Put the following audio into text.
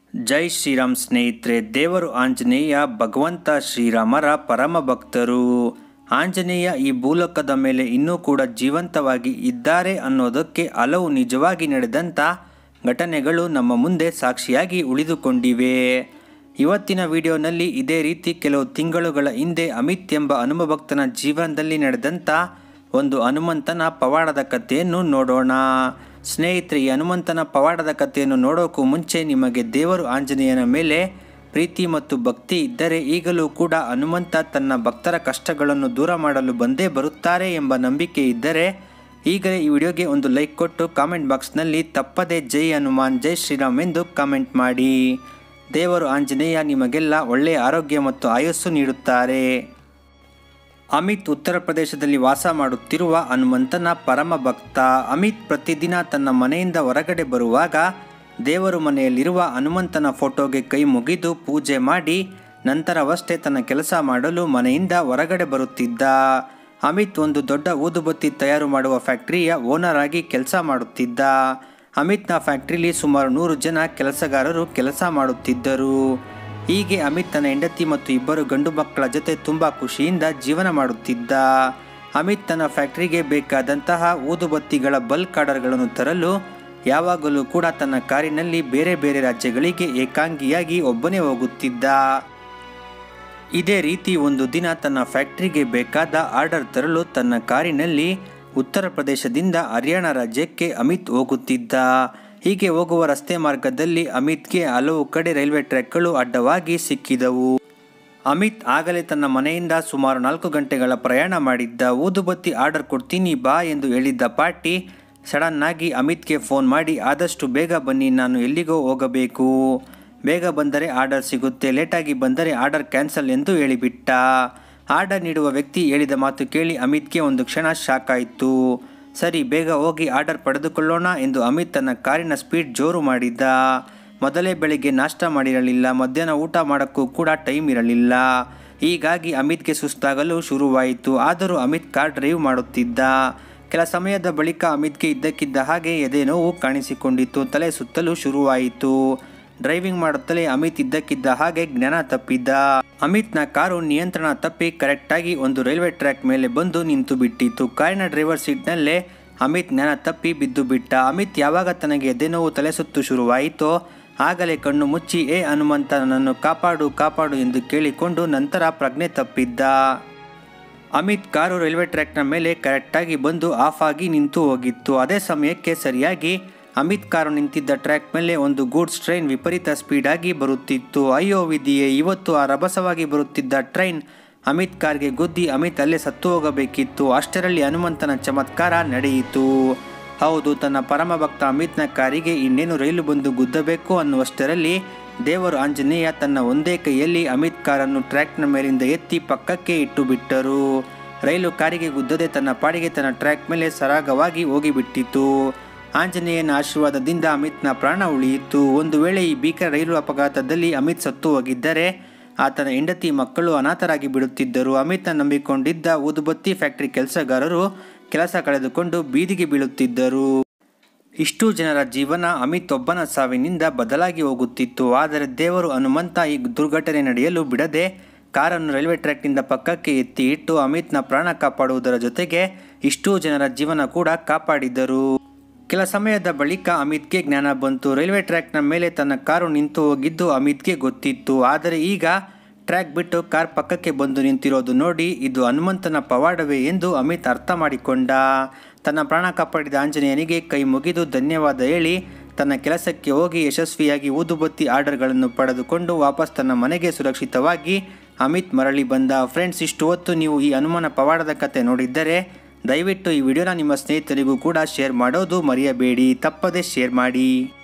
ಜೈ ಶ್ರೀರಾಮ್ ಸ್ನೇಹಿತರೆ ದೇವರು ಆಂಜನೇಯ ಭಗವಂತ ಶ್ರೀರಾಮರ ಪರಮ ಭಕ್ತರು ಆಂಜನೇಯ ಈ ಭೂಲೋಕದ ಮೇಲೆ ಇನ್ನೂ ಕೂಡ ಜೀವಂತವಾಗಿ ಇದ್ದಾರೆ ಅನ್ನೋದಕ್ಕೆ ಹಲವು ನಿಜವಾಗಿ ನಡೆದಂಥ ಘಟನೆಗಳು ನಮ್ಮ ಮುಂದೆ ಸಾಕ್ಷಿಯಾಗಿ ಉಳಿದುಕೊಂಡಿವೆ ಇವತ್ತಿನ ವಿಡಿಯೋನಲ್ಲಿ ಇದೇ ರೀತಿ ಕೆಲವು ತಿಂಗಳುಗಳ ಹಿಂದೆ ಅಮಿತ್ ಎಂಬ ಹನುಮಭಕ್ತನ ಜೀವನದಲ್ಲಿ ನಡೆದಂಥ ಒಂದು ಹನುಮಂತನ ಪವಾಡದ ಕಥೆಯನ್ನು ನೋಡೋಣ ಸ್ನೇಹಿತರೆ ಈ ಹನುಮಂತನ ಪವಾಡದ ಕಥೆಯನ್ನು ನೋಡೋಕ್ಕೂ ಮುಂಚೆ ನಿಮಗೆ ದೇವರು ಆಂಜನೇಯನ ಮೇಲೆ ಪ್ರೀತಿ ಮತ್ತು ಭಕ್ತಿ ಇದ್ದರೆ ಈಗಲೂ ಕೂಡ ಹನುಮಂತ ತನ್ನ ಭಕ್ತರ ಕಷ್ಟಗಳನ್ನು ದೂರ ಮಾಡಲು ಬಂದೇ ಬರುತ್ತಾರೆ ಎಂಬ ನಂಬಿಕೆ ಇದ್ದರೆ ಈಗಲೇ ಈ ವಿಡಿಯೋಗೆ ಒಂದು ಲೈಕ್ ಕೊಟ್ಟು ಕಾಮೆಂಟ್ ಬಾಕ್ಸ್ನಲ್ಲಿ ತಪ್ಪದೇ ಜೈ ಹನುಮಾನ್ ಜೈ ಶ್ರೀರಾಮ್ ಎಂದು ಕಾಮೆಂಟ್ ಮಾಡಿ ದೇವರು ಆಂಜನೇಯ ನಿಮಗೆಲ್ಲ ಒಳ್ಳೆಯ ಆರೋಗ್ಯ ಮತ್ತು ಆಯಸ್ಸು ನೀಡುತ್ತಾರೆ ಅಮಿತ್ ಉತ್ತರ ಪ್ರದೇಶದಲ್ಲಿ ವಾಸ ಮಾಡುತ್ತಿರುವ ಹನುಮಂತನ ಪರಮ ಭಕ್ತ ಅಮಿತ್ ಪ್ರತಿದಿನ ತನ್ನ ಮನೆಯಿಂದ ಹೊರಗಡೆ ಬರುವಾಗ ದೇವರು ಮನೆಯಲ್ಲಿರುವ ಹನುಮಂತನ ಫೋಟೋಗೆ ಕೈ ಮುಗಿದು ಪೂಜೆ ಮಾಡಿ ನಂತರವಷ್ಟೇ ತನ್ನ ಕೆಲಸ ಮಾಡಲು ಮನೆಯಿಂದ ಹೊರಗಡೆ ಬರುತ್ತಿದ್ದ ಅಮಿತ್ ಒಂದು ದೊಡ್ಡ ಊದುಬತ್ತಿ ತಯಾರು ಮಾಡುವ ಫ್ಯಾಕ್ಟರಿಯ ಓನರ್ ಆಗಿ ಕೆಲಸ ಮಾಡುತ್ತಿದ್ದ ಅಮಿತ್ನ ಫ್ಯಾಕ್ಟರಿಲಿ ಸುಮಾರು ನೂರು ಜನ ಕೆಲಸಗಾರರು ಕೆಲಸ ಮಾಡುತ್ತಿದ್ದರು ಹೀಗೆ ಅಮಿತ್ ತನ್ನ ಹೆಂಡತಿ ಮತ್ತು ಇಬ್ಬರು ಗಂಡು ಮಕ್ಕಳ ಜೊತೆ ತುಂಬ ಖುಷಿಯಿಂದ ಜೀವನ ಮಾಡುತ್ತಿದ್ದ ಅಮಿತ್ ತನ್ನ ಫ್ಯಾಕ್ಟರಿಗೆ ಬೇಕಾದಂತಹ ಊದುಬತ್ತಿಗಳ ಬಲ್ಕ್ ಆರ್ಡರ್ಗಳನ್ನು ತರಲು ಯಾವಾಗಲೂ ಕೂಡ ತನ್ನ ಕಾರಿನಲ್ಲಿ ಬೇರೆ ಬೇರೆ ರಾಜ್ಯಗಳಿಗೆ ಏಕಾಂಗಿಯಾಗಿ ಒಬ್ಬನೇ ಹೋಗುತ್ತಿದ್ದ ಇದೇ ರೀತಿ ಒಂದು ದಿನ ತನ್ನ ಫ್ಯಾಕ್ಟರಿಗೆ ಬೇಕಾದ ಆರ್ಡರ್ ತರಲು ತನ್ನ ಕಾರಿನಲ್ಲಿ ಉತ್ತರ ಪ್ರದೇಶದಿಂದ ಹರಿಯಾಣ ರಾಜ್ಯಕ್ಕೆ ಅಮಿತ್ ಹೋಗುತ್ತಿದ್ದ ಹೀಗೆ ಹೋಗುವ ರಸ್ತೆ ಮಾರ್ಗದಲ್ಲಿ ಅಮಿತ್ಗೆ ಹಲವು ಕಡೆ ರೈಲ್ವೆ ಟ್ರ್ಯಾಕ್ಗಳು ಅಡ್ಡವಾಗಿ ಸಿಕ್ಕಿದವು ಅಮಿತ್ ಆಗಲೇ ತನ್ನ ಮನೆಯಿಂದ ಸುಮಾರು ನಾಲ್ಕು ಗಂಟೆಗಳ ಪ್ರಯಾಣ ಮಾಡಿದ್ದ ಊದುಬತ್ತಿ ಆರ್ಡರ್ ಕೊಡ್ತೀನಿ ಬಾ ಎಂದು ಹೇಳಿದ್ದ ಪಾರ್ಟಿ ಸಡನ್ ಆಗಿ ಅಮಿತ್ಗೆ ಫೋನ್ ಮಾಡಿ ಆದಷ್ಟು ಬೇಗ ಬನ್ನಿ ನಾನು ಎಲ್ಲಿಗೋ ಹೋಗಬೇಕು ಬೇಗ ಬಂದರೆ ಆರ್ಡರ್ ಸಿಗುತ್ತೆ ಲೇಟಾಗಿ ಬಂದರೆ ಆರ್ಡರ್ ಕ್ಯಾನ್ಸಲ್ ಎಂದು ಹೇಳಿಬಿಟ್ಟ ಆರ್ಡರ್ ನೀಡುವ ವ್ಯಕ್ತಿ ಹೇಳಿದ ಮಾತು ಕೇಳಿ ಅಮಿತ್ಗೆ ಒಂದು ಕ್ಷಣ ಶಾಕ್ ಆಯಿತು ಸರಿ ಬೇಗ ಹೋಗಿ ಆರ್ಡರ್ ಪಡೆದುಕೊಳ್ಳೋಣ ಎಂದು ಅಮಿತ್ ತನ್ನ ಕಾರಿನ ಸ್ಪೀಡ್ ಜೋರು ಮಾಡಿದ್ದ ಮೊದಲೇ ಬೆಳಿಗ್ಗೆ ನಾಷ್ಟ ಮಾಡಿರಲಿಲ್ಲ ಮಧ್ಯಾಹ್ನ ಊಟ ಮಾಡೋಕ್ಕೂ ಕೂಡ ಟೈಮ್ ಇರಲಿಲ್ಲ ಹೀಗಾಗಿ ಅಮಿತ್ಗೆ ಸುಸ್ತಾಗಲು ಶುರುವಾಯಿತು ಆದರೂ ಅಮಿತ್ ಕಾರ್ ಡ್ರೈವ್ ಮಾಡುತ್ತಿದ್ದ ಕೆಲ ಸಮಯದ ಬಳಿಕ ಅಮಿತ್ಗೆ ಇದ್ದಕ್ಕಿದ್ದ ಹಾಗೆ ಎದೆ ನೋವು ಕಾಣಿಸಿಕೊಂಡಿತು ತಲೆ ಸುತ್ತಲೂ ಶುರುವಾಯಿತು ಡ್ರೈವಿಂಗ್ ಮಾಡುತ್ತಲೇ ಅಮಿತ್ ಇದ್ದಕ್ಕಿದ್ದ ಹಾಗೆ ಜ್ಞಾನ ತಪ್ಪಿದ್ದ ಅಮಿತ್ನ ಕಾರು ನಿಯಂತ್ರಣ ತಪ್ಪಿ ಕರೆಕ್ಟಾಗಿ ಒಂದು ರೈಲ್ವೆ ಟ್ರ್ಯಾಕ್ ಮೇಲೆ ಬಂದು ನಿಂತು ಬಿಟ್ಟಿತ್ತು ಕಾರಿನ ಡ್ರೈವರ್ ಸೀಟ್ನಲ್ಲೇ ಅಮಿತ್ ಜ್ಞಾನ ತಪ್ಪಿ ಬಿದ್ದು ಬಿಟ್ಟ ಅಮಿತ್ ಯಾವಾಗ ತನಗೆ ಎದೆನೋವು ತಲೆ ಸುತ್ತು ಶುರುವಾಯಿತೋ ಆಗಲೇ ಕಣ್ಣು ಮುಚ್ಚಿ ಏ ಹನುಮಂತ ನನ್ನನ್ನು ಕಾಪಾಡು ಕಾಪಾಡು ಎಂದು ಕೇಳಿಕೊಂಡು ನಂತರ ಪ್ರಜ್ಞೆ ತಪ್ಪಿದ್ದ ಅಮಿತ್ ಕಾರು ರೈಲ್ವೆ ಟ್ರ್ಯಾಕ್ನ ಮೇಲೆ ಕರೆಕ್ಟಾಗಿ ಬಂದು ಆಫ್ ಆಗಿ ನಿಂತು ಹೋಗಿತ್ತು ಅದೇ ಸಮಯಕ್ಕೆ ಸರಿಯಾಗಿ ಅಮಿತ್ ಕಾರು ನಿಂತಿದ್ದ ಟ್ರ್ಯಾಕ್ ಮೇಲೆ ಒಂದು ಗೂಡ್ಸ್ ಟ್ರೈನ್ ವಿಪರೀತ ಸ್ಪೀಡಾಗಿ ಬರುತ್ತಿತ್ತು ಅಯ್ಯೋ ವಿಧಿಯೇ ಇವತ್ತು ಆ ರಭಸವಾಗಿ ಬರುತ್ತಿದ್ದ ಟ್ರೈನ್ ಅಮಿತ್ ಕಾರ್ಗೆ ಗುದ್ದಿ ಅಮಿತ್ ಅಲ್ಲೇ ಸತ್ತು ಹೋಗಬೇಕಿತ್ತು ಅಷ್ಟರಲ್ಲಿ ಹನುಮಂತನ ಚಮತ್ಕಾರ ನಡೆಯಿತು ಹೌದು ತನ್ನ ಪರಮ ಭಕ್ತ ಅಮಿತ್ನ ಕಾರಿಗೆ ಇನ್ನೇನು ರೈಲು ಬಂದು ಗುದ್ದಬೇಕು ಅನ್ನುವಷ್ಟರಲ್ಲಿ ದೇವರು ಆಂಜನೇಯ ತನ್ನ ಒಂದೇ ಕೈಯಲ್ಲಿ ಅಮಿತ್ ಕಾರನ್ನು ಟ್ರ್ಯಾಕ್ನ ಮೇಲಿಂದ ಎತ್ತಿ ಪಕ್ಕಕ್ಕೆ ಇಟ್ಟು ಬಿಟ್ಟರು ರೈಲು ಕಾರಿಗೆ ಗುದ್ದದೆ ತನ್ನ ಪಾಡಿಗೆ ತನ್ನ ಟ್ರ್ಯಾಕ್ ಮೇಲೆ ಸರಾಗವಾಗಿ ಹೋಗಿಬಿಟ್ಟಿತು ಆಂಜನೇಯನ ಆಶೀರ್ವಾದದಿಂದ ಅಮಿತ್ನ ಪ್ರಾಣ ಉಳಿಯಿತು ಒಂದು ವೇಳೆ ಈ ಭೀಕರ ರೈಲು ಅಪಘಾತದಲ್ಲಿ ಅಮಿತ್ ಸತ್ತು ಹೋಗಿದ್ದರೆ ಆತನ ಹೆಂಡತಿ ಮಕ್ಕಳು ಅನಾಥರಾಗಿ ಬಿಡುತ್ತಿದ್ದರು ಅಮಿತ್ನ ನಂಬಿಕೊಂಡಿದ್ದ ಊದುಬತ್ತಿ ಫ್ಯಾಕ್ಟರಿ ಕೆಲಸಗಾರರು ಕೆಲಸ ಕಳೆದುಕೊಂಡು ಬೀದಿಗೆ ಬೀಳುತ್ತಿದ್ದರು ಇಷ್ಟು ಜನರ ಜೀವನ ಅಮಿತ್ ಒಬ್ಬನ ಸಾವಿನಿಂದ ಬದಲಾಗಿ ಹೋಗುತ್ತಿತ್ತು ಆದರೆ ದೇವರು ಹನುಮಂತ ಈ ದುರ್ಘಟನೆ ನಡೆಯಲು ಬಿಡದೆ ಕಾರನ್ನು ರೈಲ್ವೆ ಟ್ರ್ಯಾಕ್ನಿಂದ ಪಕ್ಕಕ್ಕೆ ಎತ್ತಿ ಇಟ್ಟು ಅಮಿತ್ನ ಪ್ರಾಣ ಕಾಪಾಡುವುದರ ಜೊತೆಗೆ ಇಷ್ಟೂ ಜನರ ಜೀವನ ಕೂಡ ಕಾಪಾಡಿದರು ಕೆಲ ಸಮಯದ ಬಳಿಕ ಅಮಿತ್ಗೆ ಜ್ಞಾನ ಬಂತು ರೈಲ್ವೆ ಟ್ರ್ಯಾಕ್ನ ಮೇಲೆ ತನ್ನ ಕಾರು ನಿಂತು ಹೋಗಿದ್ದು ಅಮಿತ್ಗೆ ಗೊತ್ತಿತ್ತು ಆದರೆ ಈಗ ಟ್ರ್ಯಾಕ್ ಬಿಟ್ಟು ಕಾರ್ ಪಕ್ಕಕ್ಕೆ ಬಂದು ನಿಂತಿರೋದು ನೋಡಿ ಇದು ಹನುಮಂತನ ಪವಾಡವೇ ಎಂದು ಅಮಿತ್ ಅರ್ಥ ಮಾಡಿಕೊಂಡ ತನ್ನ ಪ್ರಾಣ ಕಾಪಾಡಿದ ಆಂಜನೇಯನಿಗೆ ಕೈ ಮುಗಿದು ಧನ್ಯವಾದ ಹೇಳಿ ತನ್ನ ಕೆಲಸಕ್ಕೆ ಹೋಗಿ ಯಶಸ್ವಿಯಾಗಿ ಊದುಬತ್ತಿ ಆರ್ಡರ್ಗಳನ್ನು ಪಡೆದುಕೊಂಡು ವಾಪಸ್ ತನ್ನ ಮನೆಗೆ ಸುರಕ್ಷಿತವಾಗಿ ಅಮಿತ್ ಮರಳಿ ಬಂದ ಫ್ರೆಂಡ್ಸ್ ಇಷ್ಟು ಹೊತ್ತು ನೀವು ಈ ಹನುಮನ ಪವಾಡದ ಕತೆ ನೋಡಿದ್ದರೆ ದಯವಿಟ್ಟು ಈ ವಿಡಿಯೋನ ನಿಮ್ಮ ಸ್ನೇಹಿತರಿಗೂ ಕೂಡ ಶೇರ್ ಮಾಡೋದು ಮರೆಯಬೇಡಿ ತಪ್ಪದೇ ಶೇರ್ ಮಾಡಿ